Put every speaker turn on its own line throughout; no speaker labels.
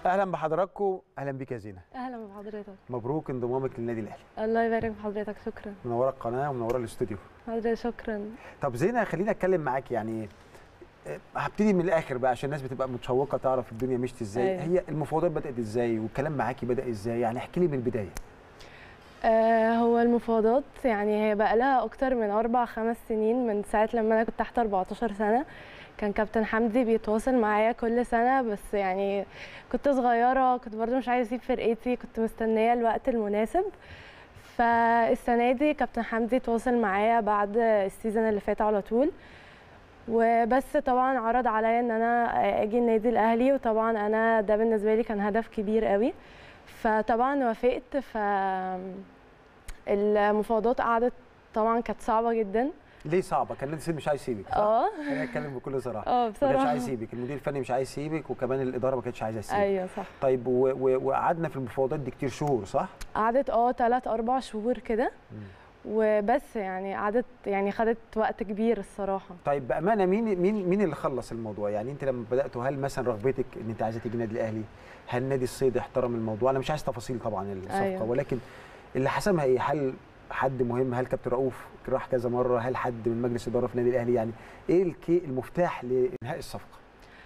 اهلا بحضراتكم اهلا بيك يا زينه
اهلا بحضرتك
مبروك انضمامك للنادي الاهلي
الله يبارك في حضرتك شكرا
منوره القناه ومنوره الاستوديو
حضرتك شكرا
طب زينه خليني اتكلم معاك يعني آه، هبتدي من الاخر بقى عشان الناس بتبقى متشوقه تعرف الدنيا مشت ازاي
أيوة.
هي المفاوضات بدات ازاي والكلام معاكي بدا ازاي يعني احكي لي من البدايه
آه هو المفاوضات يعني هي بقى لها اكتر من اربع خمس سنين من ساعه لما انا كنت تحت 14 سنه كان كابتن حمدي بيتواصل معايا كل سنه بس يعني كنت صغيره كنت برضو مش عايزه اسيب فرقتي كنت مستنيه الوقت المناسب فالسنه دي كابتن حمدي تواصل معايا بعد السيزون اللي فات على طول وبس طبعا عرض عليا ان انا اجي النادي الاهلي وطبعا انا ده بالنسبه لي كان هدف كبير قوي فطبعا وافقت ف المفاوضات قعدت طبعا كانت صعبه جدا
ليه صعبه كان نادي السيد مش عايز يسيبك صح
اه
خلينا نتكلم بكل صراحه
اه
ما كانش
بصراحه
عايز يسيبك المدير الفني مش عايز يسيبك وكمان الاداره ما كانتش عايزه تسيبك
ايوه صح
طيب و- و- وقعدنا في المفاوضات دي كتير شهور صح
قعدت اه ثلاث اربع شهور كده
مم.
وبس يعني قعدت يعني خدت وقت كبير الصراحه
طيب بامانه مين مين مين اللي خلص الموضوع يعني انت لما بداتوا هل مثلا رغبتك ان انت عايزه تيجي النادي الاهلي هل نادي الصيد احترم الموضوع انا مش عايز تفاصيل طبعا الصفقه
أيوة.
ولكن اللي حسمها ايه هل حد مهم هل كابتن رؤوف راح كذا مره هل حد من مجلس اداره في النادي الاهلي يعني ايه الكي المفتاح لانهاء الصفقه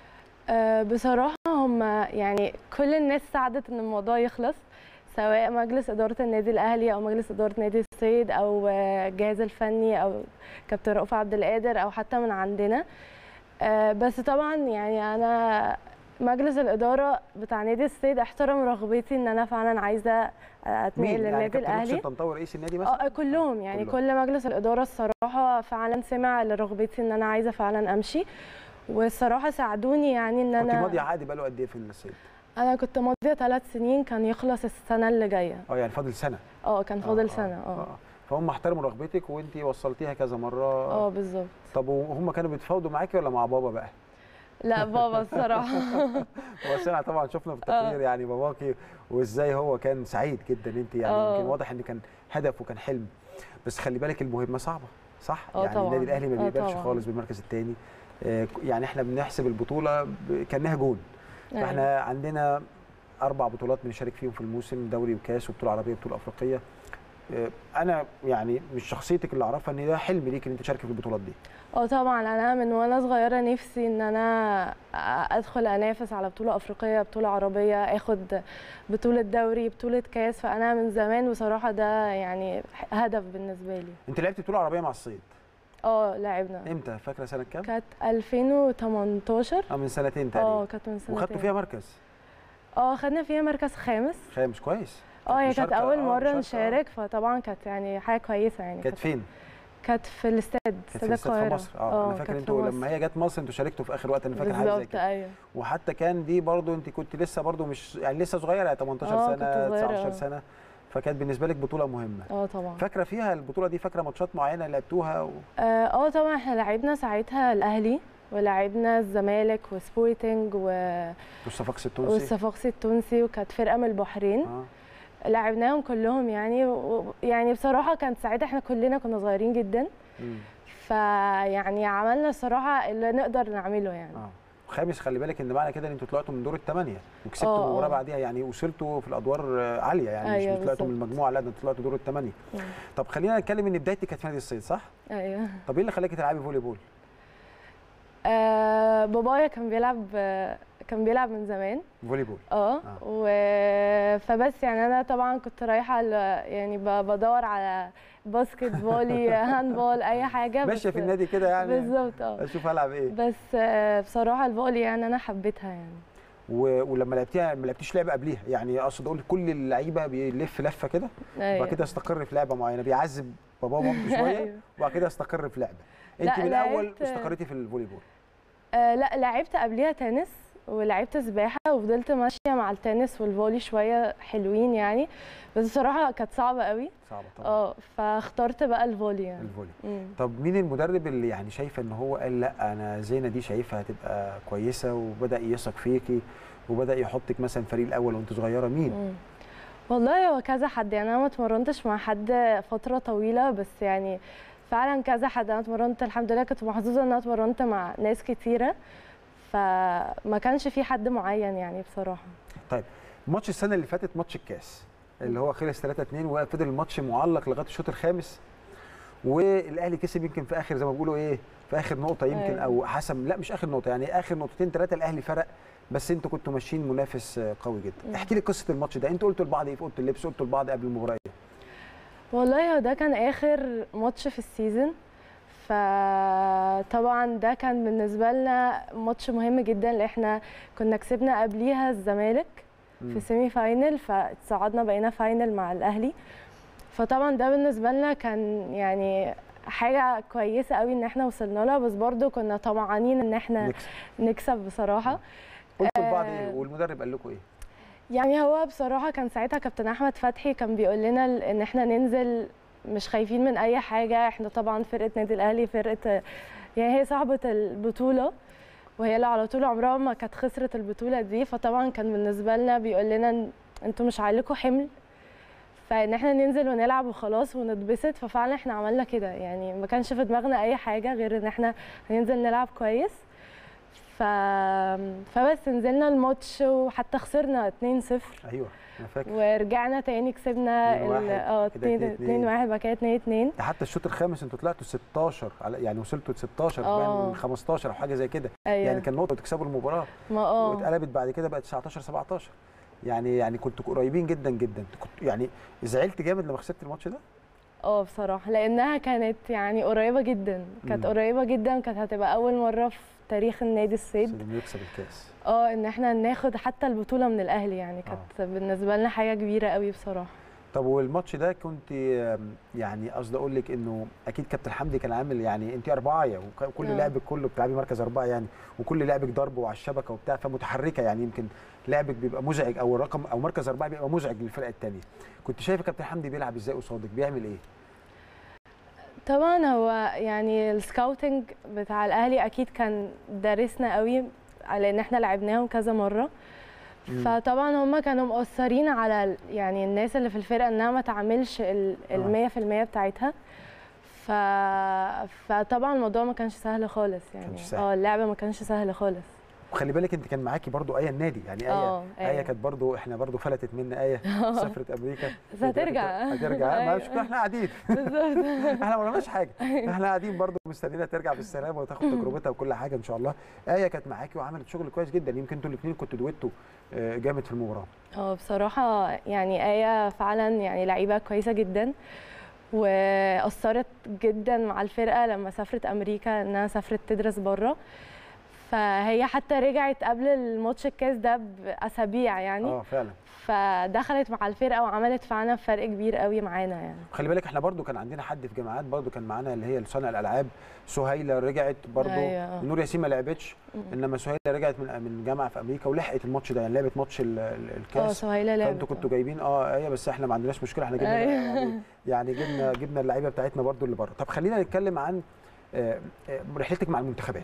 أه بصراحه هم يعني كل الناس ساعدت ان الموضوع يخلص سواء مجلس اداره النادي الاهلي او مجلس اداره نادي الصيد او آه، الجهاز الفني او كابتن رؤوف عبد القادر او حتى من عندنا أه بس طبعا يعني انا مجلس الاداره بتاع نادي الصيد احترم رغبتي ان انا فعلا عايزه اتنقل
مين يعني
للنادي
كابتن
الاهلي
محسن طنطاوي رئيس النادي مثلا
اه كلهم يعني
كلهم.
كل مجلس الاداره الصراحه فعلا سمع لرغبتي ان انا عايزه فعلا امشي والصراحه ساعدوني يعني ان
كنت
انا
ماضي عقد بقاله قد ايه في الصيد
انا كنت ماضيه ثلاث سنين كان يخلص السنه اللي جايه
اه يعني فاضل سنه
اه كان
آه،
فاضل
آه،
سنه اه
فهم احترموا رغبتك وانت وصلتيها كذا مره
اه بالظبط
طب وهم كانوا بيتفاوضوا معاكي ولا مع بابا بقى
لا بابا الصراحه
وسنة طبعا شفنا في التقرير يعني باباكي وازاي هو كان سعيد جدا انت يعني
آه.
يمكن واضح ان كان هدف وكان حلم بس خلي بالك المهمه صعبه صح
آه
يعني
طبعاً.
النادي الاهلي ما
آه
بيقبلش
طبعاً.
خالص بالمركز الثاني يعني احنا بنحسب البطوله ب- كانها جون
أيوة.
فاحنا عندنا اربع بطولات بنشارك فيهم في الموسم دوري وكاس وبطوله عربيه وبطوله افريقيه آه، انا يعني مش شخصيتك اللي اعرفها ان ده حلم ليك ان انت تشاركي في البطولات دي
اه طبعا انا من وانا صغيره نفسي ان انا ادخل انافس على بطوله افريقيه بطوله عربيه اخد بطوله دوري بطوله كاس فانا من زمان بصراحه ده يعني هدف بالنسبه لي
انت لعبتي بطوله عربيه مع الصيد
اه لعبنا
امتى فاكره سنه كام
كانت 2018
اه من سنتين
اه
تقريبا
كانت من سنتين
وخدتوا فيها مركز
اه خدنا فيها مركز خامس
خامس كويس
اه هي كانت
مشاركة-
اول
آه،
مره
مشاركة، آه.
نشارك فطبعا كانت يعني حاجه كويسه يعني
كانت فين؟
كانت في الاستاد
كانت في
استاد
الاستاد في
القاهره
مصر اه انا
كانت
فاكر
في
انتوا
مصر.
لما هي جت مصر انتوا شاركتوا في اخر وقت انا فاكر حاجه زي
بالظبط
كده
ايوه
وحتى كان دي برضو انت كنت لسه برضو مش يعني لسه صغيره يعني 18
آه،
سنه
كنت صغيرة،
19
آه.
سنه فكانت بالنسبه لك بطوله مهمه
اه طبعا
فاكره فيها البطوله دي فاكره ماتشات معينه لعبتوها و...
اه آه، طبعا احنا لعبنا ساعتها الاهلي ولعبنا الزمالك وسبورتنج و-
والصفاقس التونسي
والصفاقسي التونسي وكانت فرقه من البحرين
اه
لعبناهم كلهم يعني و- يعني بصراحه كانت ساعتها احنا كلنا كنا صغيرين جدا
مم.
فيعني عملنا الصراحه اللي نقدر نعمله يعني
اه وخامس خلي بالك ان معنى كده ان انتوا طلعتوا من دور الثمانيه وكسبتوا
آه،
المباراه
آه.
بعديها يعني وصلتوا في الادوار آه، عاليه يعني
أيوة
مش طلعتوا من
بالظبط.
المجموعه لا ده انتوا طلعتوا دور الثمانيه
مم.
طب خلينا نتكلم ان بدايتك كانت في نادي الصيد صح؟
ايوه
طب ايه اللي خلاكي تلعبي فولي بول؟
آه بابايا كان بيلعب آه، كان بيلعب من زمان
فولي بول
اه
آه.
و... فبس يعني انا طبعا كنت رايحه ل... يعني ب... بدور على باسكت فولي هاندبول اي حاجه
ماشيه
بس-
في النادي كده يعني
بالظبط اه
اشوف هلعب ايه
بس آه، بصراحه الفولي يعني انا حبيتها يعني
و... ولما لعبتيها ما لعبتيش لعبه قبليها يعني اقصد اقول كل اللعيبه بيلف لفه كده
ايوه
وبعد كده يستقر في لعبه معينه بيعذب باباه ومامته شويه
أيوة.
وبعد كده يستقر في لعبه انت
لا،
من الاول
لعبت-
استقريتي في الفولي بول
آه لا لعبت قبليها تنس ولعبت سباحه وفضلت ماشيه مع التنس والفولي شويه حلوين يعني بس بصراحه كانت صعبه قوي
صعبه طبعا
اه فاخترت بقى الفولي يعني
الفولي
مم.
طب مين المدرب اللي يعني شايفه ان هو قال لا انا زينه دي شايفها هتبقى كويسه وبدا يثق فيكي وبدا يحطك مثلا فريق الاول وانت صغيره مين
مم. والله هو كذا حد يعني انا ما اتمرنتش مع حد فتره طويله بس يعني فعلا كذا حد انا اتمرنت الحمد لله كنت محظوظه ان انا اتمرنت مع ناس كتيره فما كانش في حد معين يعني بصراحه
ماتش السنه اللي فاتت ماتش الكاس اللي هو خلص 3 2 وفضل الماتش معلق لغايه الشوط الخامس والاهلي كسب يمكن في اخر زي ما بيقولوا ايه في اخر نقطه يمكن
أيوة.
او حسم لا مش اخر نقطه يعني اخر نقطتين ثلاثه الاهلي فرق بس انتوا كنتوا ماشيين منافس آه، قوي جدا
مم.
احكي لي قصه الماتش ده انتوا قلتوا لبعض ايه في اوضه اللبس قلتوا لبعض قبل المباراه ايه
والله هو ده كان اخر ماتش في السيزون فطبعا ده كان بالنسبه لنا ماتش مهم جدا لان احنا كنا كسبنا قبليها الزمالك
مم.
في سيمي فاينل فصعدنا بقينا فاينل مع الاهلي فطبعا ده بالنسبه لنا كان يعني حاجه كويسه قوي ان احنا وصلنا لها بس برضو كنا طمعانين ان احنا
نكسب
نكسب بصراحه
قلتوا لبعض
آه.
ايه والمدرب قال لكم ايه
يعني هو بصراحة كان ساعتها كابتن أحمد فتحي كان بيقول لنا ال- إن إحنا ننزل مش خايفين من أي حاجة إحنا طبعا فرقة نادي الأهلي فرقة يعني هي صاحبة البطولة وهي اللي على طول عمرها ما كانت خسرت البطولة دي فطبعا كان بالنسبة لنا بيقول لنا إن أنتوا مش عليكم حمل فإن إحنا ننزل ونلعب وخلاص ونتبسط ففعلا إحنا عملنا كده يعني ما كانش في دماغنا أي حاجة غير إن إحنا هننزل نلعب كويس ف... فبس نزلنا الماتش وحتى خسرنا 2-0
ايوه انا فاكر
ورجعنا تاني كسبنا
2-1
ال- اه
كده
2
2-2.
2 1 بعد كده 2 2
ده حتى الشوط الخامس انتوا طلعتوا 16 على- يعني وصلتوا ل 16
آه.
باين من 15 او حاجه زي كده
ايوه
يعني كان نقطه وتكسبوا المباراه
ما اه
واتقلبت بعد كده بقت 19 17 يعني يعني كنتوا قريبين جدا جدا كنت يعني زعلت جامد لما خسرت الماتش ده
اه بصراحه لانها كانت يعني قريبه جدا كانت
مم.
قريبه جدا كانت هتبقى اول مره في تاريخ النادي
بس
الصيد
انه يكسب الكاس
اه ان احنا ناخد حتى البطوله من الاهلي يعني كانت بالنسبه لنا حاجه كبيره قوي بصراحه
طب والماتش ده كنت آم، يعني قصدي اقول لك انه اكيد كابتن حمدي كان عامل يعني انت اربعايه وكل
آه.
لعبك كله بتلعبي مركز اربعه يعني وكل لعبك ضرب وعلى الشبكه وبتاع فمتحركه يعني يمكن لعبك بيبقى مزعج او الرقم او مركز اربعه بيبقى مزعج للفرقه الثانيه كنت شايف كابتن حمدي بيلعب ازاي قصادك بيعمل ايه؟
طبعا هو يعني السكاوتنج بتاع الاهلي اكيد كان دارسنا قوي على ان احنا لعبناهم كذا مره
مم.
فطبعا هم كانوا مؤثرين على ال- يعني الناس اللي في الفرقه انها ما تعملش ال
آه.
ال 100% بتاعتها ف... فطبعا الموضوع ما كانش سهل خالص يعني
كانش سهل.
اه اللعبه ما كانش سهل خالص
وخلي بالك انت كان معاكي برضو ايه النادي يعني ايه
اه
ايه
أيوة.
كانت برضو احنا برضو فلتت منا ايه سافرت امريكا
بس هترجع.
هترجع ما
أيوة.
مش احنا قاعدين
بالظبط
احنا ما عملناش حاجه احنا قاعدين برضو مستنيينها ترجع بالسلامه وتاخد تجربتها وكل حاجه ان شاء الله ايه كانت معاكي وعملت شغل كويس جدا يمكن انتوا الاثنين كنتوا دويتوا آه، جامد في المباراه
اه بصراحة يعني آية فعلا يعني لعيبة كويسة جدا وأثرت جدا مع الفرقة لما سافرت أمريكا إنها سافرت تدرس بره فهي حتى رجعت قبل الماتش الكاس ده بأسابيع يعني
اه فعلا
فدخلت مع الفرقة وعملت فعلا فرق كبير قوي معانا يعني
خلي بالك احنا برضو كان عندنا حد في جامعات برضو كان معانا اللي هي صانع الالعاب سهيله رجعت برضو
أيوة.
نور ياسين ما لعبتش
مم.
انما سهيله رجعت من من جامعه في امريكا ولحقت الماتش ده يعني لعبت ماتش ال- ال-
اه
الكاس
سهيلة لعبت
فانتوا كنتوا جايبين اه ايه بس احنا ما عندناش مشكله احنا جبنا
أيوة.
يعني, يعني جبنا جبنا اللعيبه بتاعتنا برضو اللي بره طب خلينا نتكلم عن آه، آه، رحلتك مع المنتخبات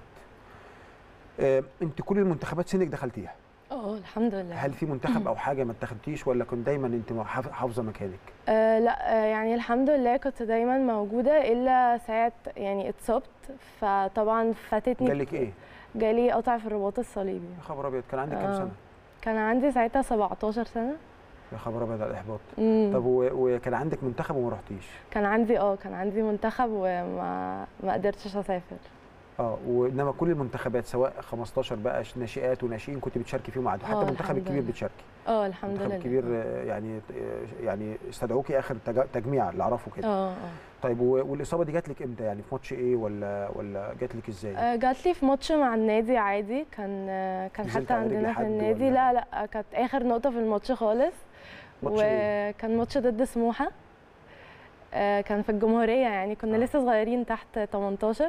آه، انت كل المنتخبات سنك دخلتيها
اه الحمد لله
هل في منتخب او حاجه ما اتخذتيش ولا كنت دايما انت حاف- حافظه مكانك
آه لا آه يعني الحمد لله كنت دايما موجودة إلا ساعة يعني اتصبت فطبعا فاتتني
جالك ايه
جالي قطع في الرباط الصليبي
يا خبر ابيض كان عندك كام
آه.
سنه
كان عندي ساعتها 17 سنه
يا خبر ابيض على الاحباط
مم.
طب و- وكان عندك منتخب وما رحتيش
كان عندي اه كان عندي منتخب وما ما قدرتش اسافر
اه وانما كل المنتخبات سواء 15 بقى ش- ناشئات وناشئين كنت بتشاركي فيهم عادي حتى
آه،
المنتخب
الحمد
الكبير
لله.
بتشاركي
اه الحمد
المنتخب
لله
الكبير آه، يعني آه، يعني استدعوكي اخر تج- تجميع اللي اعرفه كده
اه اه
طيب و- والاصابه دي جات لك امتى يعني في ماتش ايه ولا ولا جات لك ازاي
آه، جات لي في ماتش مع النادي عادي كان آه، كان
نزلت
حتى
على رجل
عندنا في
حد
النادي
ولا؟
لا لا كانت اخر نقطه في الماتش خالص
ماتش ايه
وكان ماتش ضد سموحه آه، كان في الجمهوريه يعني كنا
آه.
لسه صغيرين تحت 18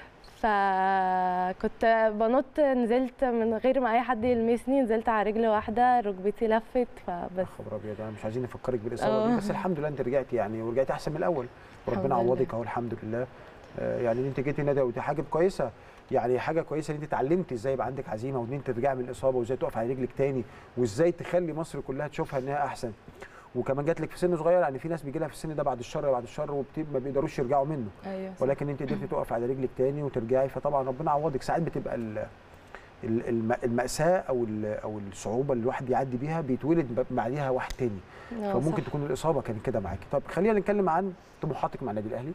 فكنت بنط نزلت من غير ما اي حد يلمسني نزلت على رجل واحده ركبتي لفت
يا
فبس
خبر ابيض انا مش عايزين نفكرك بالاصابه دي
آه.
بس الحمد لله انت رجعتي يعني ورجعتي احسن من الاول وربنا
الحمد لله.
عوضك اهو الحمد لله آه، يعني ان انت جيتي نادي ودي حاجه كويسه يعني حاجه كويسه ان انت اتعلمتي ازاي يبقى عندك عزيمه وان انت ترجعي من الاصابه وازاي تقف على رجلك تاني وازاي تخلي مصر كلها تشوفها انها احسن وكمان جات لك في سن صغير يعني في ناس بيجي لها في السن ده بعد الشر بعد الشر وما بيقدروش يرجعوا منه
ايوه صح.
ولكن انت قدرتي تقف على رجلك تاني وترجعي فطبعا ربنا عوضك ساعات بتبقى ال- ال- الم- المأساة او ال- او الصعوبة اللي الواحد بيعدي بيها بيتولد ب- بعديها واحد تاني
آه،
فممكن
صح.
تكون الاصابه كانت كده معاكي طب خلينا نتكلم عن طموحاتك مع النادي الاهلي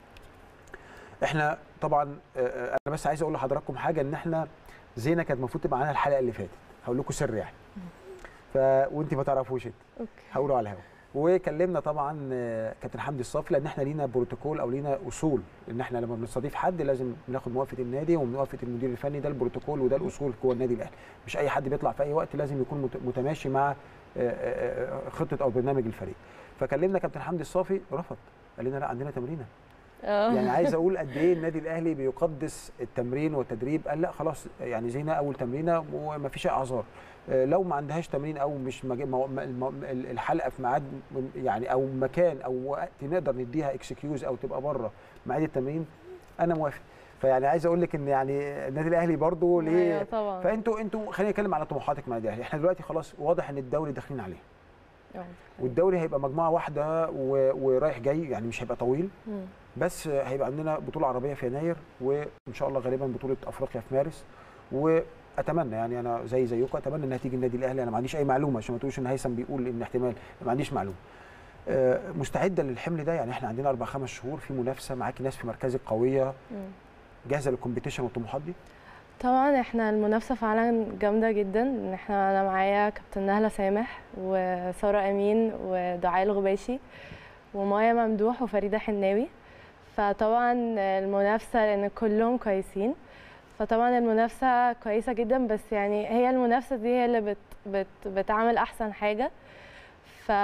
احنا طبعا آه، آه، انا بس عايز اقول لحضراتكم حاجه ان احنا زينه كانت المفروض تبقى معانا الحلقه اللي فاتت هقول لكم سر يعني ف وانت ما تعرفوش انت
اوكي
هقوله على الهوا وكلمنا طبعا آه، كابتن حمدي الصافي لان احنا لينا بروتوكول او لينا اصول ان احنا لما بنستضيف حد لازم بناخد موافقه النادي وموافقه المدير الفني ده البروتوكول وده الاصول جوه النادي الاهلي مش اي حد بيطلع في اي وقت لازم يكون مت- متماشي مع آه، آه، آه، خطه او برنامج الفريق فكلمنا كابتن حمدي الصافي رفض قال لنا لا عندنا تمرينه
اه
يعني عايز اقول قد ايه النادي الاهلي بيقدس التمرين والتدريب قال لا خلاص يعني زينا اول تمرينه ومفيش اي اعذار آه، لو ما عندهاش تمرين او مش مج... مو... م- الم- الحلقه في ميعاد م- يعني او مكان او وقت نقدر نديها اكسكيوز او تبقى بره ميعاد التمرين انا موافق فيعني عايز اقول لك ان يعني النادي الاهلي برضه
ايوه
ليه
طبعا
فانتوا انتوا خلينا نتكلم على طموحاتك مع النادي الاهلي احنا دلوقتي خلاص واضح ان الدوري داخلين عليه
آه.
والدوري هيبقى مجموعه واحده و... ورايح جاي يعني مش هيبقى طويل
مم.
بس هيبقى عندنا بطوله عربيه في يناير وان شاء الله غالبا بطوله افريقيا في مارس واتمنى يعني انا زي زيكم اتمنى انها تيجي النادي الاهلي انا ما عنديش اي معلومه عشان ما تقولوش ان هيثم بيقول ان احتمال أنا ما عنديش معلومه آه، مستعده للحمل ده يعني احنا عندنا اربع خمس شهور في منافسه معاكي ناس في مركزك قويه
مم.
جاهزه للكومبيتيشن والطموحات دي
طبعا احنا المنافسة فعلا جامدة جدا ان احنا انا معايا كابتن نهلة سامح وسارة امين ودعاء الغباشي ومايا ممدوح وفريدة حناوي فطبعا المنافسة لان كلهم كويسين فطبعا المنافسة كويسة جدا بس يعني هي المنافسة دي هي اللي بت بت بتعمل احسن حاجة ف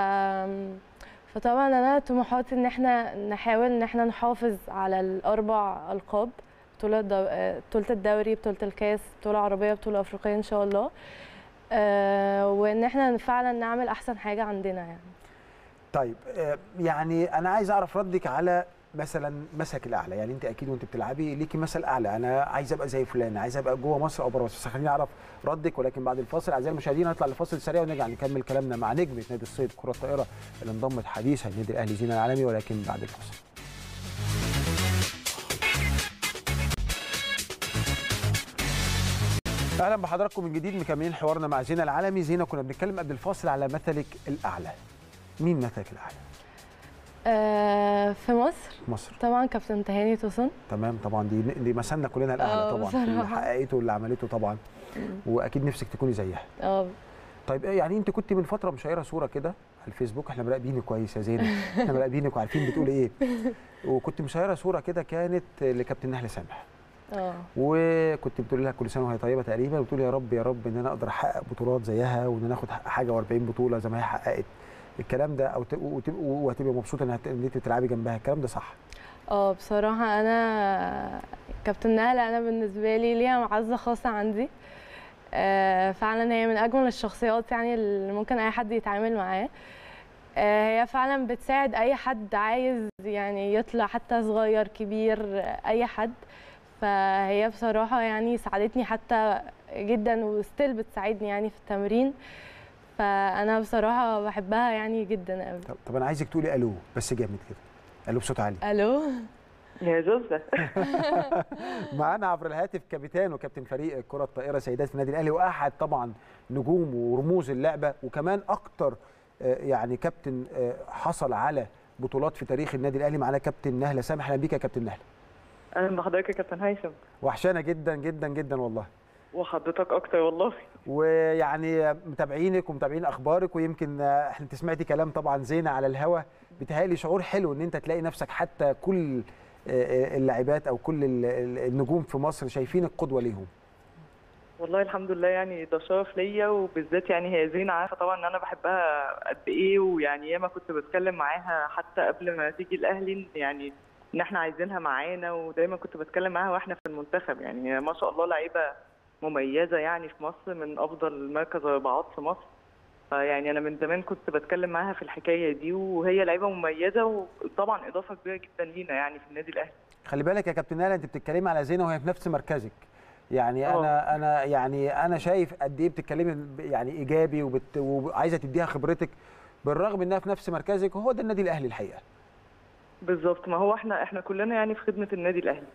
فطبعا انا طموحاتي ان احنا نحاول ان احنا نحافظ على الاربع القاب بطولة دو... آه، بطولة الدوري بطولة الكاس بطولة عربية بطولة أفريقية إن شاء الله آه وإن احنا فعلا نعمل أحسن حاجة عندنا يعني
طيب آه، يعني انا عايز اعرف ردك على مثلا مسك الاعلى يعني انت اكيد وانت بتلعبي ليكي مثل اعلى انا عايز ابقى زي فلان عايز ابقى جوه مصر او بره مصر بس خليني اعرف ردك ولكن بعد الفاصل اعزائي المشاهدين هنطلع لفاصل سريع ونرجع نكمل كلامنا مع نجمه نادي الصيد كره الطائره اللي انضمت حديثا النادي الاهلي زينه العالمي ولكن بعد الفاصل اهلا بحضراتكم من جديد مكملين حوارنا مع زينه العالمي زينه كنا بنتكلم قبل الفاصل على مثلك الاعلى مين مثلك الاعلى
آه في مصر
مصر
طبعا كابتن تهاني توسن
تمام طبعا دي دي مثلنا كلنا الاعلى
آه،
طبعا في اللي
بصراحة.
حققته واللي عملته طبعا واكيد نفسك تكوني زيها
اه
طيب ايه يعني انت كنت من فتره مشيره صوره كده على الفيسبوك احنا مراقبينك كويس يا زينب احنا مراقبينك وعارفين بتقولي ايه وكنت مشيره صوره كده كانت لكابتن نهله سامح
اه
وكنت بتقولي لها كل سنه وهي طيبه تقريبا وبتقولي يا رب يا رب ان انا اقدر احقق بطولات زيها وان انا اخد حاجه و40 بطوله زي ما هي حققت الكلام ده او تبقى وتبقى وهتبقى مبسوطه ان هت- ان انت تلعبي جنبها الكلام ده صح
اه بصراحة أنا كابتن نهلة أنا بالنسبة لي ليها معزة خاصة عندي آه، فعلا هي من أجمل الشخصيات يعني اللي ممكن أي حد يتعامل معاه آه، هي فعلا بتساعد أي حد عايز يعني يطلع حتى صغير كبير آه، أي حد فهي بصراحة يعني ساعدتني حتى جدا وستيل بتساعدني يعني في التمرين فأنا بصراحة بحبها يعني جدا أوي
طب, طب انا عايزك تقولي الو بس جامد كده الو بصوت عالي
ألو
يا زوزة
معانا عبر الهاتف كابتن وكابتن فريق كرة الطائرة سيدات في النادي الأهلي وأحد طبعا نجوم ورموز اللعبة وكمان أكتر آه، يعني كابتن آه، حصل على بطولات في تاريخ النادي الأهلي معانا كابتن نهلة سامح أهلا بيك يا كابتن نهلة
اهلا بحضرتك يا كابتن هيثم
وحشانة جدا جدا جدا والله
وحضرتك اكتر والله
ويعني متابعينك ومتابعين اخبارك ويمكن آه، احنا انت سمعتي كلام طبعا زينه على الهوا بيتهيألي شعور حلو ان انت تلاقي نفسك حتى كل آه، آه، اللاعبات او كل ال- ال- النجوم في مصر شايفينك قدوه ليهم
والله الحمد لله يعني ده شرف ليا وبالذات يعني هي زينة عارفة طبعا ان انا بحبها قد ايه ويعني ياما كنت بتكلم معاها حتى قبل ما تيجي الاهلي يعني ان احنا عايزينها معانا ودايما كنت بتكلم معاها واحنا في المنتخب يعني هي ما شاء الله لعيبة مميزة يعني في مصر من افضل مركز اربعات في مصر فيعني انا من زمان كنت بتكلم معاها في الحكاية دي وهي لعيبة مميزة وطبعا اضافة كبيرة جدا لينا يعني في النادي الاهلي
خلي بالك يا كابتن نهله انت بتتكلمي على زينه وهي في نفس مركزك يعني
اه.
انا انا يعني انا شايف قد ايه بتتكلمي ب- يعني ايجابي وبت وعايزه تديها خبرتك بالرغم انها في نفس مركزك وهو ده النادي الاهلي الحقيقه
بالظبط ما هو احنا احنا كلنا يعني في خدمه النادي الاهلي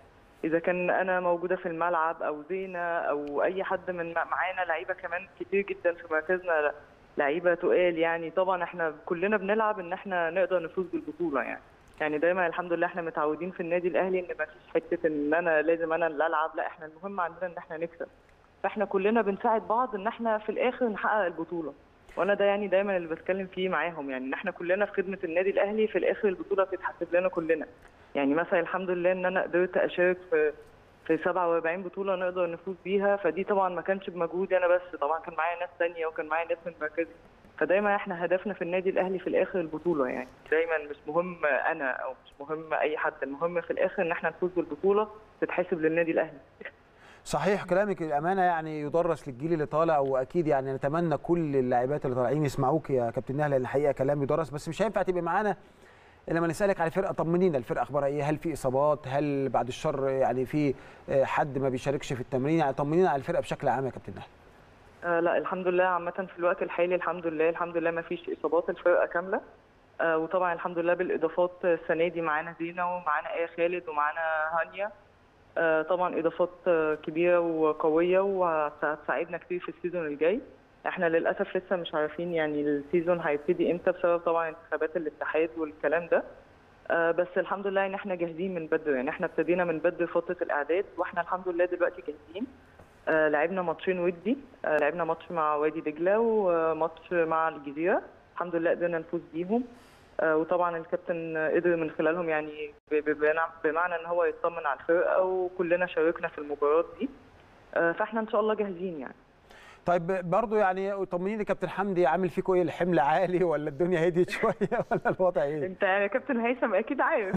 اذا كان انا موجوده في الملعب او زينه او اي حد من معانا لعيبه كمان كتير جدا في مركزنا لعيبه تقال يعني طبعا احنا كلنا بنلعب ان احنا نقدر نفوز بالبطوله يعني يعني دايما الحمد لله احنا متعودين في النادي الاهلي ان ما فيش حته ان انا لازم انا اللي العب لا احنا المهم عندنا ان احنا نكسب فاحنا كلنا بنساعد بعض ان احنا في الاخر نحقق البطوله وانا ده يعني دايما اللي بتكلم فيه معاهم يعني ان احنا كلنا في خدمه النادي الاهلي في الاخر البطوله بتتحسب لنا كلنا يعني مثلا الحمد لله ان انا قدرت اشارك في في 47 بطوله نقدر نفوز بيها فدي طبعا ما كانش بمجهودي انا بس طبعا كان معايا ناس تانية وكان معايا ناس من مركزي فدايما احنا هدفنا في النادي الاهلي في الاخر البطوله يعني دايما مش مهم انا او مش مهم اي حد المهم في الاخر ان احنا نفوز بالبطوله تتحسب للنادي الاهلي
صحيح كلامك الامانه يعني يدرس للجيل اللي طالع واكيد يعني نتمنى كل اللاعبات اللي طالعين يسمعوك يا كابتن نهله لان الحقيقه كلام يدرس بس مش هينفع تبقى معانا الا لما نسالك على الفرقه طمنينا الفرقه اخبارها ايه هل في اصابات هل بعد الشر يعني في حد ما بيشاركش في التمرين يعني طمنينا على الفرقه بشكل عام يا كابتن نهله
آه لا الحمد لله عامة في الوقت الحالي الحمد لله الحمد لله ما فيش إصابات الفرقة كاملة آه وطبعا الحمد لله بالإضافات السنة دي معانا زينة ومعانا آية خالد ومعانا هانيا آه طبعا إضافات كبيرة وقوية وهتساعدنا كتير في السيزون الجاي احنا للأسف لسه مش عارفين يعني السيزون هيبتدي امتى بسبب طبعا انتخابات الاتحاد والكلام ده آه بس الحمد لله ان احنا جاهزين من بدري يعني احنا ابتدينا من بدري فترة الإعداد واحنا الحمد لله دلوقتي جاهزين آه لعبنا ماتشين ودي آه لعبنا ماتش مع وادي دجله وماتش مع الجزيره الحمد لله قدرنا نفوز بيهم آه وطبعا الكابتن قدر من خلالهم يعني بمعنى ان هو يطمن على الفرقه وكلنا شاركنا في المباراه دي فاحنا ان شاء الله جاهزين يعني
طيب برضه يعني طمنيني كابتن حمدي عامل فيكم ايه الحمل عالي ولا الدنيا هديت شويه ولا الوضع ايه؟
انت يا كابتن هيثم اكيد عارف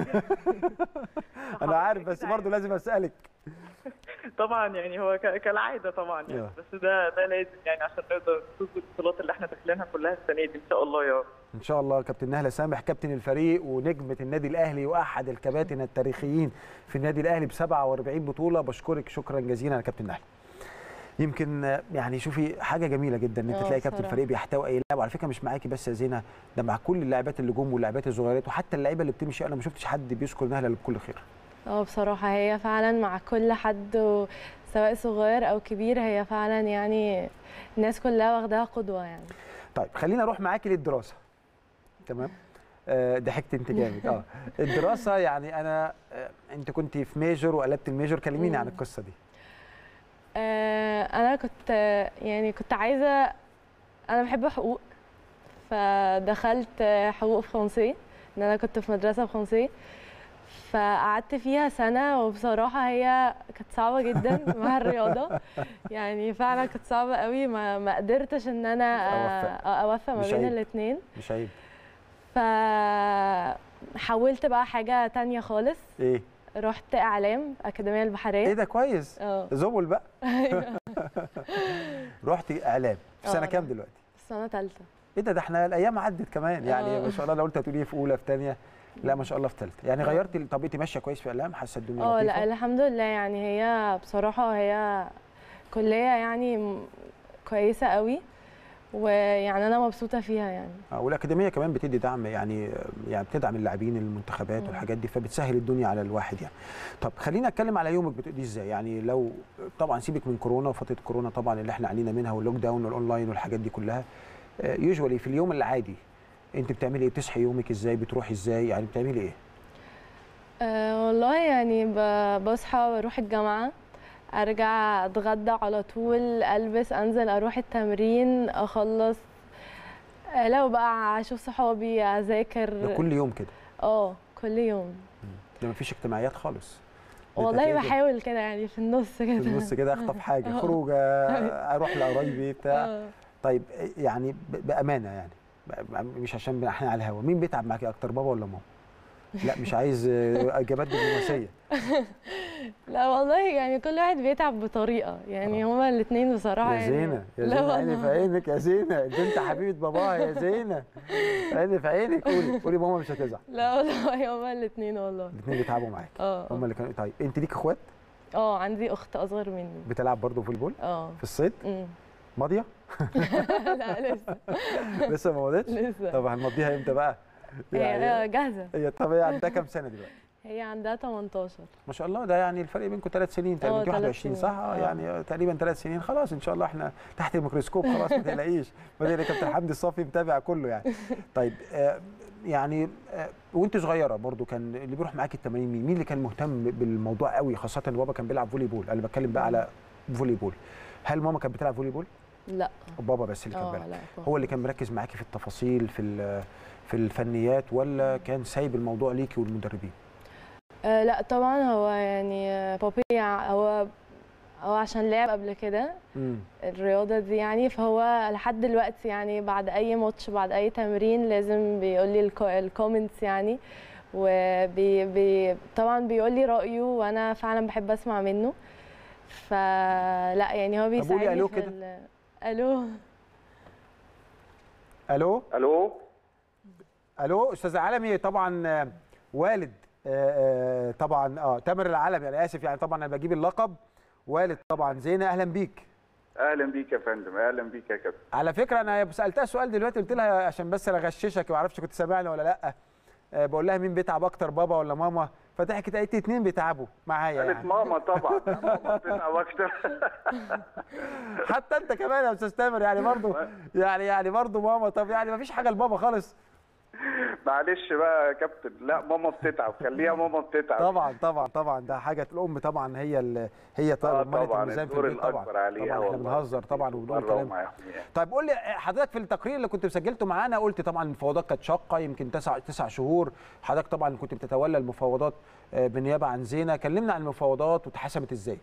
انا عارف بس برضه لازم اسالك
طبعا يعني هو كالعاده طبعا يعني yeah. بس ده ده لازم يعني عشان نقدر نفوز بالبطولات اللي احنا داخلينها كلها السنه دي ان شاء الله يا رب
ان شاء الله كابتن نهله سامح كابتن الفريق ونجمه النادي الاهلي واحد الكباتن التاريخيين في النادي الاهلي ب 47 بطوله بشكرك شكرا جزيلا يا كابتن نهله يمكن يعني شوفي حاجه جميله جدا ان انت تلاقي كابتن فريق بيحتوي اي لاعب وعلى فكره مش معاكي بس يا زينه ده مع كل اللاعبات اللي جم واللاعبات الصغيرات وحتى اللعيبه اللي بتمشي انا ما شفتش حد بيذكر نهله بكل خير
اه بصراحه هي فعلا مع كل حد سواء صغير او كبير هي فعلا يعني الناس كلها واخداها قدوه يعني
طيب خلينا اروح معاكي للدراسه تمام آه ضحكت انت جامد اه الدراسه يعني انا آه انت كنت في ميجر وقلبت الميجر كلميني عن القصه دي
آه انا كنت يعني كنت عايزه انا بحب حقوق فدخلت حقوق فرنسي ان انا كنت في مدرسه فرنسي فقعدت فيها سنه وبصراحه هي كانت صعبه جدا مع الرياضه يعني فعلا كانت صعبه قوي ما, ما قدرتش ان انا اوفق ما بين الاثنين
مش عيب
فحولت بقى حاجه تانية خالص
ايه
رحت اعلام اكاديميه البحريه
ايه ده كويس
اه
زمل بقى
ايوه
رحت اعلام في سنه كام دلوقتي
سنه ثالثه
ايه ده ده احنا الايام عدت كمان يعني ما شاء الله لو قلت هتقولي في اولى في ثانيه لا ما شاء الله في ثالثه يعني غيرتي طب انت ماشيه كويس في اعلام حاسه الدنيا
اه لا الحمد لله يعني هي بصراحه هي كليه يعني كويسه قوي ويعني انا مبسوطه فيها يعني
اه والاكاديميه كمان بتدي دعم يعني يعني بتدعم اللاعبين المنتخبات
مم.
والحاجات دي فبتسهل الدنيا على الواحد يعني طب خلينا اتكلم على يومك بتقضيه ازاي يعني لو طبعا سيبك من كورونا وفتره كورونا طبعا اللي احنا عانينا منها واللوك داون والاونلاين والحاجات دي كلها يوجوالي في اليوم العادي انت بتعملي ايه بتصحي يومك ازاي بتروحي ازاي يعني بتعملي ايه
أه والله يعني ب- بصحى بروح الجامعه ارجع اتغدى على طول البس انزل اروح التمرين اخلص آه، لو بقى اشوف صحابي اذاكر
ده كل يوم كده
اه كل يوم
ده مفيش اجتماعيات خالص
والله
كده-
بحاول كده يعني في النص كده
في النص كده اخطف حاجه
آه.
خروجه اروح لقرايبي بتاع
آه.
طيب يعني ب- بامانه يعني ب- مش عشان احنا على الهوا مين بيتعب معاكي اكتر بابا ولا ماما لا مش عايز آه، اجابات دبلوماسيه
لا والله يعني كل واحد بيتعب بطريقه يعني
آه.
هما الاثنين بصراحه
يا
يعني
زينه يا
لا
زينه عيني في
والله.
عينك يا زينه انت انت حبيبه باباها يا زينه عيني في عينك قولي قولي ماما مش هتزعل
لا والله هما الاثنين والله
الاثنين بيتعبوا معاك
اه
هم اللي كانوا طيب انت ليك اخوات
اه عندي اخت اصغر مني
بتلعب برضه فوليبول
اه
في الصيد
أمم.
ماضيه
لا لسه
لسه ما مضتش
لسه
طب هنمضيها امتى بقى
هي جاهزه
هي طب هي عندها كام سنه دلوقتي
هي عندها 18
ما شاء الله ده يعني الفرق بينكم ثلاث سنين تقريبا
اه،
انت
تلات
21 صح؟
سنين.
اه
اه.
يعني تقريبا ثلاث سنين خلاص ان شاء الله احنا تحت الميكروسكوب خلاص ما تقلقيش ما تقلقي كابتن حمدي الصافي متابع كله يعني طيب آه، يعني آه، وانت صغيره برضو كان اللي بيروح معاكي التمارين مين؟ مين اللي كان مهتم بالموضوع قوي خاصه ان بابا كان بيلعب فولي بول انا بتكلم بقى على فولي بول هل ماما كانت بتلعب فولي بول؟
لا
بابا بس اللي كان
اه
بيلعب
لا
هو اللي كان مركز معاكي في التفاصيل في ال- في الفنيات ولا كان سايب الموضوع ليكي والمدربين؟
آه لا طبعا هو يعني آه، بابي يع- هو هو عشان لعب قبل كده
امم
الرياضة دي يعني فهو لحد دلوقتي يعني بعد أي ماتش بعد أي تمرين لازم بيقول لي الكومنتس يعني وبي بي طبعا بيقول لي رأيه وأنا فعلا بحب أسمع منه فلا يعني هو
قولي
بيساعدني
ألو
في
كده.
ال- ألو
الو
الو
الو استاذ عالمي طبعا آه، والد آه، آه، طبعا اه تامر العالمي انا اسف يعني طبعا انا بجيب اللقب والد طبعا زينه اهلا بيك
اهلا بيك يا فندم اهلا بيك يا كابتن
على فكره انا سالتها سؤال دلوقتي قلت لها عشان بس اغششك ما اعرفش كنت سامعني ولا لا آه، بقول لها مين بيتعب اكتر بابا ولا ماما فضحكت قالت لي اتنين بيتعبوا معايا
قالت
يعني
ماما طبعا ماما بتتعب اكتر
حتى انت كمان يا استاذ تامر يعني برضه يعني يعني برضه ماما طب يعني ما فيش حاجه لبابا خالص
معلش بقى يا كابتن لا ماما بتتعب خليها ماما بتتعب
طبعا طبعا طبعا ده حاجه الام طبعا هي ال... هي
آه
طبعا
طبعا
الميزان في
الدور
البيت طبعا
الاكبر عليها
طبعا احنا
والله.
بنهزر طبعا وبنقول
بره
كلام
ومعاهم يعني.
طيب قول لي حضرتك في التقرير اللي كنت سجلته معانا قلت طبعا المفاوضات كانت شاقه يمكن تسع تسع شهور حضرتك طبعا كنت بتتولى المفاوضات آه، بالنيابه عن زينه كلمنا عن المفاوضات واتحسمت ازاي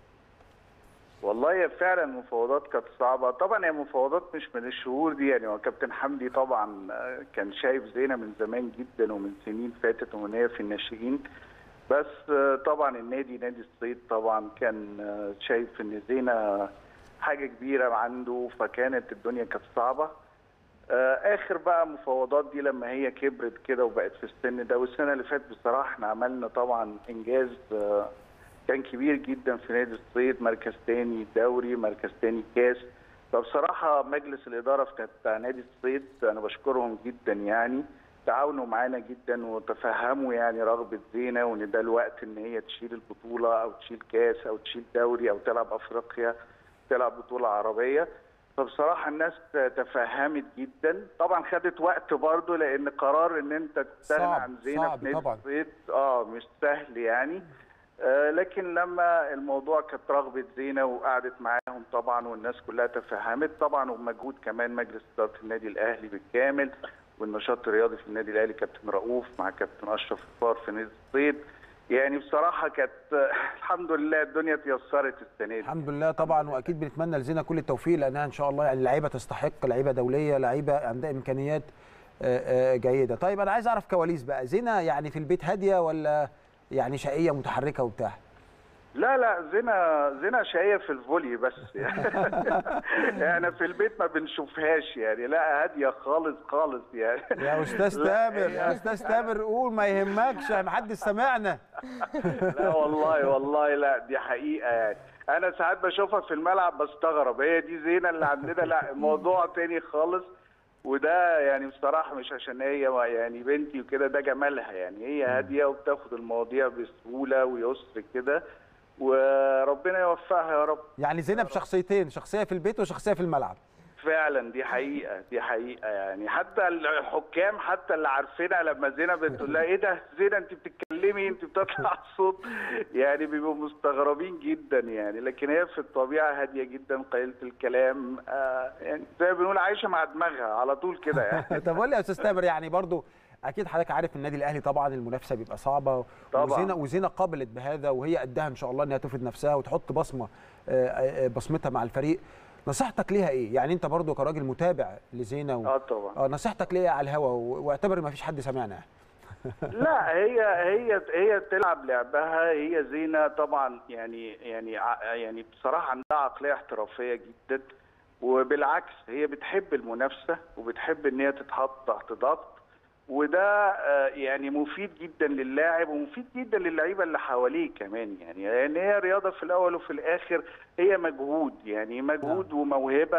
والله هي فعلا المفاوضات كانت صعبه طبعا هي مفاوضات مش من الشهور دي يعني هو كابتن حمدي طبعا آه، كان شايف زينه من زمان جدا ومن سنين فاتت ومن هي في الناشئين بس آه، طبعا النادي نادي الصيد طبعا كان آه، شايف ان زينه حاجه كبيره عنده فكانت الدنيا كانت صعبه آه، اخر بقى مفاوضات دي لما هي كبرت كده وبقت في السن ده والسنه اللي فاتت بصراحه احنا عملنا طبعا انجاز آه، كان كبير جدا في نادي الصيد مركز تاني دوري مركز تاني كاس فبصراحه مجلس الاداره بتاع نادي الصيد انا بشكرهم جدا يعني تعاونوا معانا جدا وتفهموا يعني رغبه زينه وان ده الوقت ان هي تشيل البطوله او تشيل كاس او تشيل دوري او تلعب افريقيا تلعب بطوله عربيه فبصراحه الناس تفهمت جدا طبعا خدت وقت برضه لان قرار ان انت تستغنى
صعب-
عن زينه
صعب
في نادي
طبعاً.
الصيد اه مش سهل يعني آه، لكن لما الموضوع كانت رغبه زينه وقعدت معاهم طبعا والناس كلها تفهمت طبعا ومجهود كمان مجلس اداره النادي الاهلي بالكامل والنشاط الرياضي في النادي الاهلي كابتن رؤوف مع كابتن اشرف الفار في نادي الصيد يعني بصراحه كانت آه، الحمد لله الدنيا اتيسرت السنه دي
الحمد لله طبعا واكيد بنتمنى لزينه كل التوفيق لانها ان شاء الله يعني لعيبه تستحق لعيبه دوليه لعيبه عندها امكانيات آه، آه، جيده طيب انا عايز اعرف كواليس بقى زينه يعني في البيت هاديه ولا يعني شقيه متحركه وبتاع
لا لا زنا زنا شقية في الفولي بس يعني احنا في البيت ما بنشوفهاش يعني لا هادية خالص خالص يعني
يا استاذ
لا،
تامر
هي-
يا استاذ تامر قول ما يهمكش محدش سمعنا
لا والله والله لا دي حقيقة يعني أنا ساعات بشوفها في الملعب بستغرب هي دي زينة اللي عندنا لا الموضوع تاني خالص وده يعني بصراحة مش عشان هي يعني بنتي وكده ده جمالها يعني هي هادية وبتاخد المواضيع بسهولة ويسر كده وربنا يوفقها يا رب
يعني زينب شخصيتين شخصيه في البيت وشخصيه في الملعب
فعلا دي حقيقة دي حقيقة يعني حتى الحكام حتى اللي عارفينها لما زينب بتقول لها ايه ده زينب انت بتتكلمي انت بتطلع الصوت يعني بيبقوا مستغربين جدا يعني لكن هي في الطبيعة هادية جدا قليلة الكلام آه يعني زي ما بنقول عايشة مع دماغها على طول كده يعني
طب قول لي يا استاذ تامر يعني برضو اكيد حضرتك عارف النادي الاهلي طبعا المنافسه بيبقى صعبه
طبعاً.
وزينه وزينه قابلت بهذا وهي قدها ان شاء الله انها تفرض نفسها وتحط بصمه آه، آه، بصمتها مع الفريق نصيحتك ليها ايه يعني انت برضو كراجل متابع لزينه و...
اه طبعا
اه نصيحتك ليها على الهوا و- واعتبر ما فيش حد سمعنا
لا هي هي هي تلعب لعبها هي زينه طبعا يعني يعني ع- يعني بصراحه عندها عقليه احترافيه جدا وبالعكس هي بتحب المنافسه وبتحب ان هي تتحط تحت ضغط وده آه، يعني مفيد جدا للاعب ومفيد جدا للعيبه اللي حواليه كمان يعني لان هي رياضه في الاول وفي الاخر هي مجهود يعني مجهود وموهبه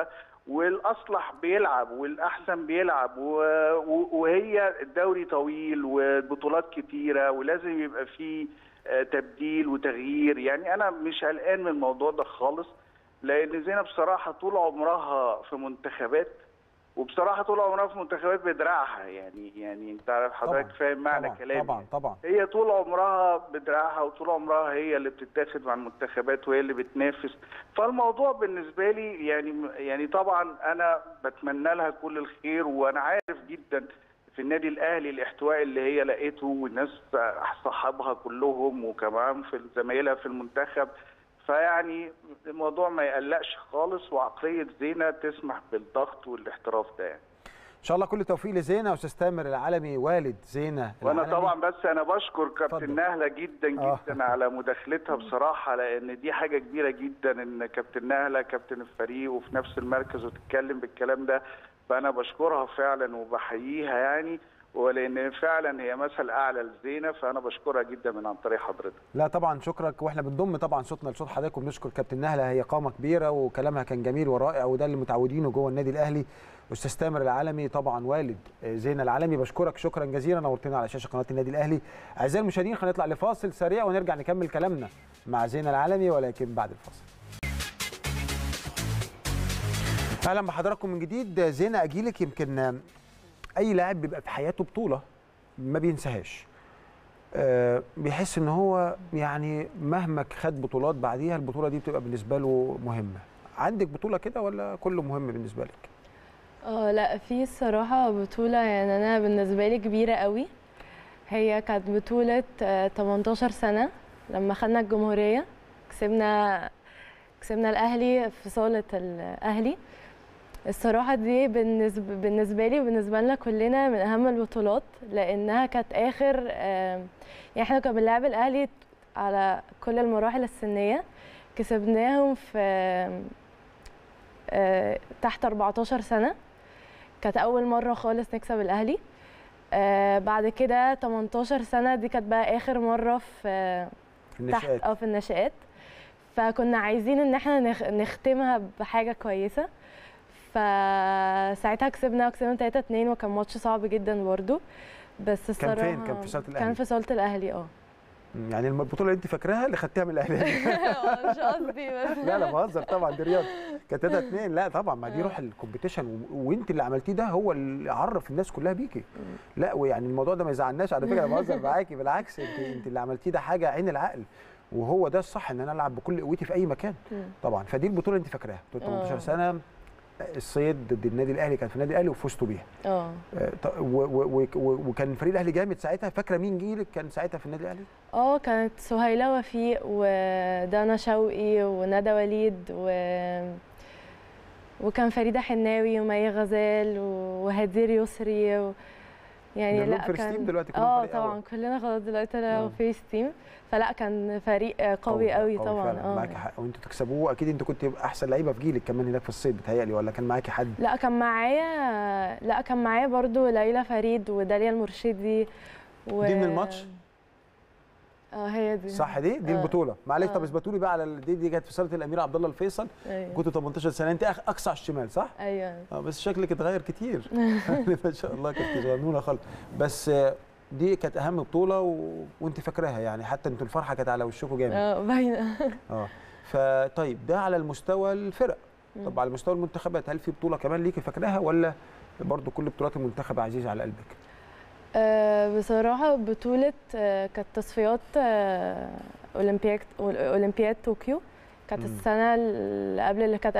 والاصلح بيلعب والاحسن بيلعب و- و- وهي الدوري طويل والبطولات كتيره ولازم يبقى فيه آه، تبديل وتغيير يعني انا مش قلقان من الموضوع ده خالص لان زينب بصراحه طول عمرها في منتخبات وبصراحه طول عمرها في منتخبات بدراعها يعني يعني انت عارف حضرتك
طبعاً،
فاهم معنى
طبعا
كلامي
طبعا طبعا
هي طول عمرها بدراعها وطول عمرها هي اللي بتتاخد مع المنتخبات وهي اللي بتنافس فالموضوع بالنسبه لي يعني يعني طبعا انا بتمنى لها كل الخير وانا عارف جدا في النادي الاهلي الاحتواء اللي هي لقيته والناس صحابها كلهم وكمان في زمايلها في المنتخب فيعني الموضوع ما يقلقش خالص وعقليه زينه تسمح بالضغط والاحتراف ده يعني.
ان شاء الله كل التوفيق لزينه واستاذ تامر العالمي والد زينه
وانا
العالمي.
طبعا بس انا بشكر
اتفضل.
كابتن نهله جدا
آه.
جدا على مداخلتها بصراحه لان دي حاجه كبيره جدا ان كابتن نهله كابتن الفريق وفي نفس المركز وتتكلم بالكلام ده فانا بشكرها فعلا وبحييها يعني ولان فعلا هي مثل اعلى لزينه فانا بشكرها جدا من عن طريق حضرتك
لا طبعا شكرك واحنا بنضم طبعا صوتنا لصوت حضرتك وبنشكر كابتن نهله هي قامه كبيره وكلامها كان جميل ورائع وده اللي متعودينه جوه النادي الاهلي استاذ تامر العالمي طبعا والد زينه العالمي بشكرك شكرا جزيلا نورتنا على شاشه قناه النادي الاهلي اعزائي المشاهدين هنطلع لفاصل سريع ونرجع نكمل كلامنا مع زينه العالمي ولكن بعد الفاصل اهلا بحضراتكم من جديد زينه اجيلك يمكن اي لاعب بيبقى في حياته بطوله ما بينساهاش آه، بيحس ان هو يعني مهما خد بطولات بعديها البطوله دي بتبقى بالنسبه له مهمه عندك بطوله كده ولا كله مهم بالنسبه لك
اه لا في الصراحة بطولة يعني أنا بالنسبة لي كبيرة قوي هي كانت بطولة آه، 18 سنة لما خدنا الجمهورية كسبنا كسبنا الأهلي في صالة الأهلي الصراحة دي بالنسبة, بالنسبة لي وبالنسبة لنا كلنا من أهم البطولات لأنها كانت آخر آه، يعني احنا كنا بنلعب الأهلي على كل المراحل السنية كسبناهم في آه، تحت 14 سنة كانت أول مرة خالص نكسب الأهلي آه بعد كده 18 سنة دي كانت بقى آخر مرة في
في
تحت
النشآت
أو في النشآت فكنا عايزين إن احنا نخ- نختمها بحاجة كويسة فساعتها كسبنا وكسبنا 3 2 وكان ماتش صعب جدا برضو بس
كان
الصراحة
فين؟ كان في صالة الأهلي؟
كان في صالة الأهلي اه
يعني البطوله اللي انت فاكراها اللي خدتيها من الاهلي
مش قصدي بس
لا لا بهزر طبعا دي رياضه كانت 3 2 لا طبعا ما دي
آه.
روح الكومبيتيشن و- وانت اللي عملتيه ده هو اللي عرف الناس كلها بيكي لا ويعني الموضوع ده ما يزعلناش على فكره انا بهزر معاكي بالعكس انت انت اللي عملتيه ده حاجه عين العقل وهو ده الصح ان انا العب بكل قوتي في اي مكان
مم.
طبعا فدي البطوله اللي انت فاكراها بطوله 18
آه.
سنه الصيد ضد النادي الاهلي كان في النادي الاهلي وفزتوا بيها
اه
آه، ط- و- و- و- و- وكان الفريق الاهلي جامد ساعتها فاكره مين جيلك كان ساعتها في النادي الاهلي
اه كانت سهيلة وفيق ودانا شوقي وندى وليد و... وكان فريدة حناوي ومي غزال وهدير يسري و... يعني
كلهم
لا
فيرست
كان
تيم دلوقتي كلهم
اه
فريق أول.
طبعا كلنا خلاص دلوقتي انا
آه.
فيس تيم فلا كان فريق آه، قوي قوي طبعا
فعلا
اه
معاكي حق وانتوا تكسبوه اكيد انت كنت احسن لعيبه في جيلك كمان هناك في الصيد بتهيألي ولا كان معاكي حد
لا كان معايا لا كان معايا برضو ليلى فريد وداليا المرشدي و...
دي من الماتش؟
اه هي دي
صح دي دي
آه.
البطوله معلش طب
آه.
اثبتوا لي بقى على ال- دي دي كانت في صاله الامير عبد الله الفيصل
ايوه
كنت 18 سنه انت أخ- اقصى على الشمال صح
ايوه
اه بس شكلك اتغير كتير ما شاء الله كنت صغنونه خالص بس آه، دي كانت اهم بطوله و... وانت فاكراها يعني حتى انتوا الفرحه كانت على وشكم جامد
اه باينه
اه فطيب ده على المستوى الفرق
مم.
طب على مستوى المنتخبات هل في بطوله كمان ليكي فاكراها ولا برضو كل بطولات المنتخب عزيزه على قلبك
آه، بصراحة بطولة آه، كانت تصفيات آه، أولمبياد أولمبياد طوكيو كانت
مم.
السنة اللي قبل اللي كانت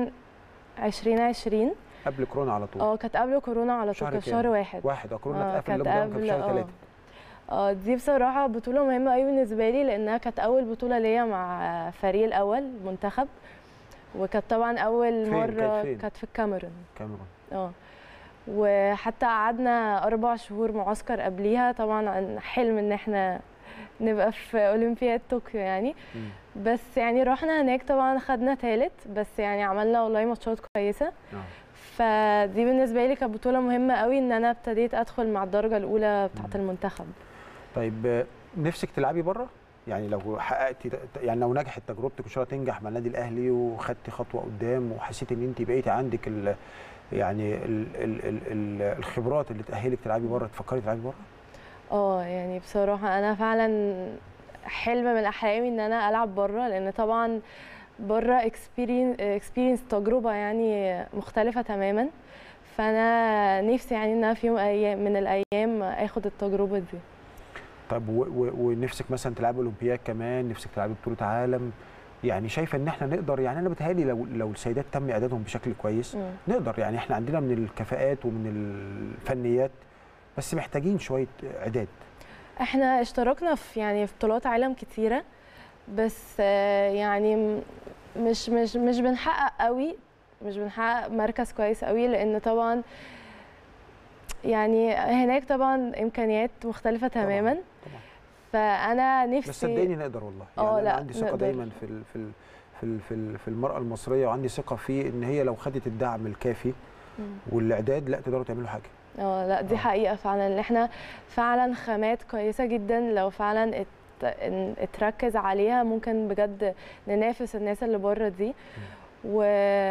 2020
قبل كورونا على طول
اه كانت قبل كورونا على
شهر
طول
كام؟
شهر واحد
واحد اه كورونا
آه،
اتقفل
كانت
اللوك داون كان في
قبل-
شهر
آه.
ثلاثه
اه دي بصراحة بطولة مهمة قوي بالنسبة لي لأنها كانت أول بطولة ليا مع فريق الأول منتخب وكانت طبعا أول
فين؟ كانت
مرة
فين؟
كانت في الكاميرون
كاميرون
اه وحتى قعدنا أربع شهور معسكر قبليها طبعا عن حلم إن احنا نبقى في أولمبياد طوكيو يعني
مم.
بس يعني رحنا هناك طبعا خدنا تالت بس يعني عملنا والله ماتشات كويسة
آه.
فدي بالنسبة لي كانت بطولة مهمة قوي إن أنا ابتديت أدخل مع الدرجة الأولى بتاعة
مم.
المنتخب
طيب آه، نفسك تلعبي بره يعني لو حققت يعني لو نجحت تجربتك ان شاء الله تنجح مع النادي الاهلي وخدت خطوه قدام وحسيت ان انت بقيتي عندك ال يعني ال ال ال ال الخبرات اللي تاهلك تلعبي بره تفكري تلعبي بره
اه يعني بصراحة أنا فعلا حلم من أحلامي إن أنا ألعب بره لأن طبعا بره اكسبيرينس تجربة يعني مختلفة تماما فأنا نفسي يعني إن أنا في يوم أيام من الأيام آخد التجربة دي
طب و- و- ونفسك مثلا تلعبي اولمبياد كمان نفسك تلعبي بطوله عالم يعني شايفه ان احنا نقدر يعني انا بتهيألي لو لو السيدات تم اعدادهم بشكل كويس
مم.
نقدر يعني احنا عندنا من الكفاءات ومن الفنيات بس محتاجين شويه اعداد
احنا اشتركنا في يعني في بطولات عالم كتيرة بس آه، يعني م- مش مش مش بنحقق قوي مش بنحقق مركز كويس قوي لان طبعا يعني هناك طبعا امكانيات مختلفة تماما
طبعا
فانا
بس
نفسي
صدقني نقدر والله
اه
يعني انا
لا،
عندي ثقه
نقدر.
دايما في ال في ال في ال في, ال في المراه المصريه وعندي ثقه في ان هي لو خدت الدعم الكافي
مم.
والاعداد لا تقدروا تعملوا حاجه
اه لا دي
آه.
حقيقة فعلا ان احنا فعلا خامات كويسة جدا لو فعلا ات ان- اتركز عليها ممكن بجد ننافس الناس اللي بره دي و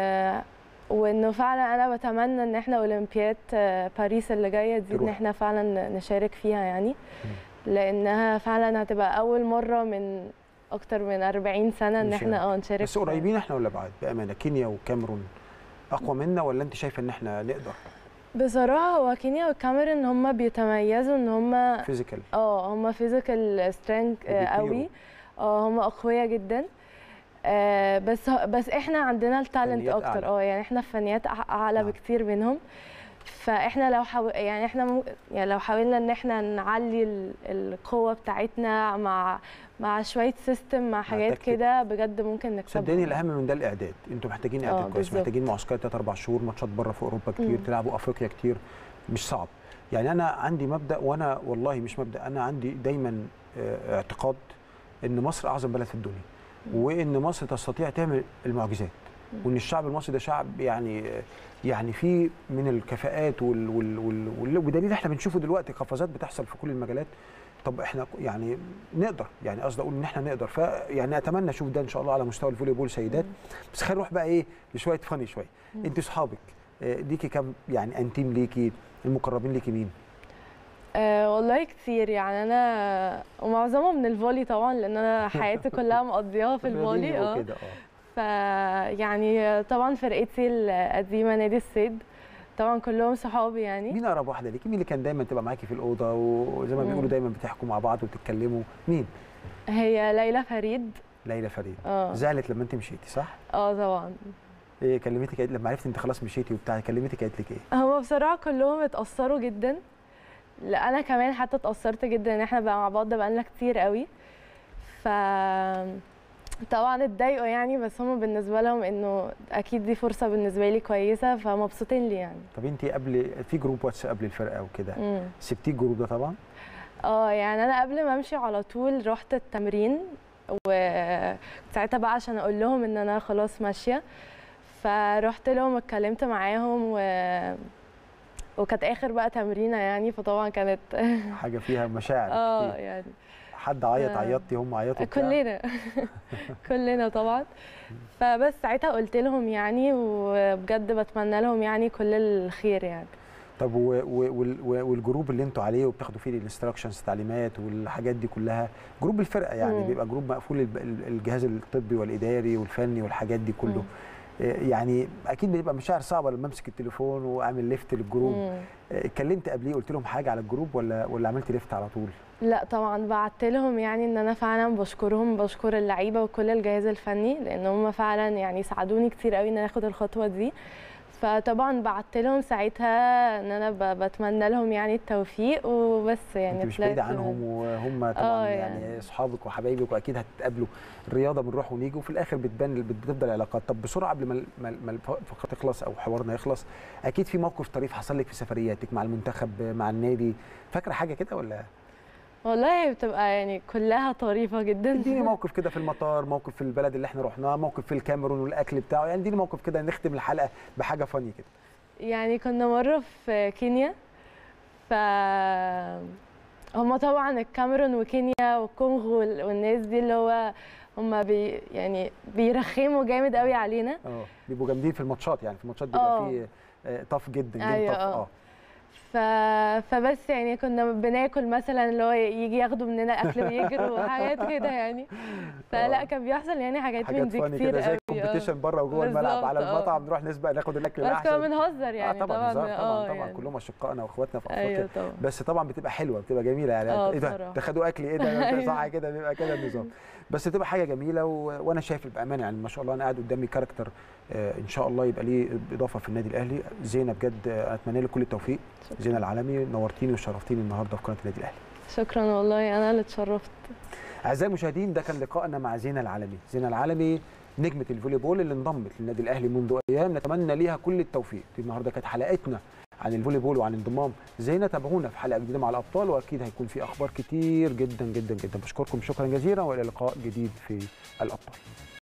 وانه فعلا انا بتمنى ان احنا اولمبياد آه، باريس اللي جايه دي ان
تروح.
احنا فعلا نشارك فيها يعني لانها فعلا هتبقى اول مره من اكتر من 40 سنه ان
نشارك.
احنا اه نشارك
بس
في-
قريبين احنا ولا بعاد بامانه كينيا وكاميرون اقوى منا ولا انت شايفه ان احنا نقدر
بصراحه هو كينيا والكاميرون هم بيتميزوا ان هم
فيزيكال
اه هم فيزيكال سترينج
وبيطيروا.
قوي اه هم اقوياء جدا آه بس بس احنا عندنا التالنت
فنيات
اكتر
أعلى.
اه يعني احنا في فنيات أع- اعلى
نعم.
بكتير منهم فاحنا لو حاو... يعني احنا مو... يعني لو حاولنا ان احنا نعلي ال- القوه بتاعتنا مع مع شويه سيستم مع حاجات
تكتيك.
كده بجد ممكن نكسبهم
صدقني الاهم من ده الاعداد انتوا محتاجين
اه،
اعداد كويس
بالظبط.
محتاجين معسكرات ثلاث اربع شهور ماتشات بره في اوروبا كتير
مم.
تلعبوا افريقيا كتير مش صعب يعني انا عندي مبدا وانا والله مش مبدا انا عندي دايما اه، اعتقاد ان مصر اعظم بلد في الدنيا وان مصر تستطيع تعمل المعجزات وان الشعب المصري ده شعب يعني يعني فيه من الكفاءات وال وال وال وال ودليل احنا بنشوفه دلوقتي قفزات بتحصل في كل المجالات طب احنا يعني نقدر يعني قصدي اقول ان احنا نقدر فيعني اتمنى اشوف ده ان شاء الله على مستوى الفولي بول سيدات بس خلينا نروح بقى ايه لشويه فاني شويه انت اصحابك آه، ليكي كام يعني انتيم ليكي المقربين ليكي مين
آه والله كتير يعني انا ومعظمهم من الفولي طبعا لان انا حياتي كلها مقضياها في الفولي
رياضيين
اه
وكده اه
ف يعني طبعا فرقتي القديمه نادي الصيد طبعا كلهم صحابي يعني
مين اقرب واحده ليكي مين اللي كان دايما تبقى معاكي في الاوضه وزي ما
مم.
بيقولوا دايما بتحكوا مع بعض وتتكلموا مين
هي ليلى فريد
ليلى فريد
اه
زعلت لما انت مشيتي صح
اه طبعا
ايه كلمتك قالت- لما عرفت انت خلاص مشيتي وبتاع كلمتك قالت لك ايه
هو بصراحه كلهم اتاثروا جدا لا انا كمان حتى اتاثرت جدا ان احنا بقى مع بعض بقالنا كتير قوي ف طبعا اتضايقوا يعني بس هم بالنسبه لهم انه اكيد دي فرصه بالنسبه لي كويسه فمبسوطين لي يعني
طب انت قبل في جروب واتس قبل الفرقه وكده
مم.
سبتي الجروب ده طبعا
اه يعني انا قبل ما امشي على طول رحت التمرين وساعتها بقى عشان اقول لهم ان انا خلاص ماشيه فرحت لهم اتكلمت معاهم و وكانت اخر بقى تمرينه يعني فطبعا كانت
حاجه فيها مشاعر
اه
كتير
يعني
حد عيط
آه.
عيطتي هم عيطوا بتاع؟
كلنا كلنا طبعا فبس ساعتها قلت لهم يعني وبجد بتمنى لهم يعني كل الخير يعني
طب و و وال- و والجروب اللي انتوا عليه وبتاخدوا فيه الانستراكشنز تعليمات والحاجات دي كلها جروب الفرقه يعني
مم.
بيبقى جروب مقفول الب- ال- الجهاز الطبي والاداري والفني والحاجات دي كله
مم.
آه، يعني اكيد بيبقى مشاعر صعبه لما امسك التليفون واعمل ليفت للجروب
مم.
آه، اتكلمت قبليه قلت لهم حاجه على الجروب ولا ولا عملت ليفت على طول
لا طبعا بعت لهم يعني ان انا فعلا بشكرهم بشكر اللعيبه وكل الجهاز الفني لان هم فعلا يعني ساعدوني كتير قوي ان انا اخد الخطوه دي فطبعا بعت لهم ساعتها ان انا ب- بتمنى لهم يعني التوفيق وبس يعني
انت مش
طلعت
بعيده عنهم وهم طبعا
آه،
يعني
يعني.
اصحابك وحبايبك واكيد هتتقابلوا الرياضه بنروح ونيجي وفي الاخر بتبان بتفضل علاقات طب بسرعه قبل ما ال- ما ال- ما الفقره تخلص او حوارنا يخلص اكيد في موقف طريف حصل لك في سفرياتك مع المنتخب مع النادي فاكره حاجه كده ولا
والله هي بتبقى يعني كلها طريفه جدا
اديني موقف كده في المطار موقف في البلد اللي احنا رحناه موقف في الكاميرون والاكل بتاعه يعني اديني موقف كده نختم الحلقه بحاجه فاني كده
يعني كنا مرة في كينيا ف هما طبعا الكاميرون وكينيا والكونغو وال- والناس دي اللي هو هما بي يعني بيرخموا جامد قوي علينا
اه بيبقوا جامدين في الماتشات يعني في الماتشات بيبقى
آه.
فيه آه، طف جدا جدا
أيوة،
طف
آه.
اه
ف... فبس يعني كنا بناكل مثلا اللي هو يجي ياخدوا مننا اكل ويجروا وحاجات كده يعني فلا
آه.
كان بيحصل يعني حاجات, من
حاجات
دي
فاني
كتير
كده زي
قوي
الكومبيتيشن بره وجوه الملعب على
بالظبط، آه.
المطعم نروح نسبق ناخد الاكل
بس كنا
الاحسن
بنهزر يعني
آه طبعا هزار
آه،
طبعا طبعا
يعني.
كلهم اشقائنا واخواتنا في افريقيا
ايوه طبعا
بس طبعا بتبقى حلوه بتبقى جميله يعني
آه،
ايه ده
بصراحة.
ده خدوا اكل ايه ده
أيوة.
صح كده بيبقى كده النظام بس بتبقى حاجه جميله و... وانا شايف بامانه يعني ما شاء الله انا قاعد قدامي كاركتر آه ان شاء الله يبقى ليه اضافه في النادي الاهلي زينه بجد آه، اتمنى لك كل التوفيق
شكراً.
زينه العالمي نورتيني وشرفتيني النهارده في قناه النادي الاهلي
شكرا والله انا اللي اتشرفت
اعزائي المشاهدين ده كان لقائنا مع زينه العالمي زينه العالمي نجمه الفولي بول اللي انضمت للنادي الاهلي منذ ايام نتمنى ليها كل التوفيق دي النهارده كانت حلقتنا عن الفولي بول وعن انضمام زينه تابعونا في حلقه جديده مع الابطال واكيد هيكون في اخبار كتير جدا جدا جدا بشكركم شكرا جزيلا والى لقاء جديد في الابطال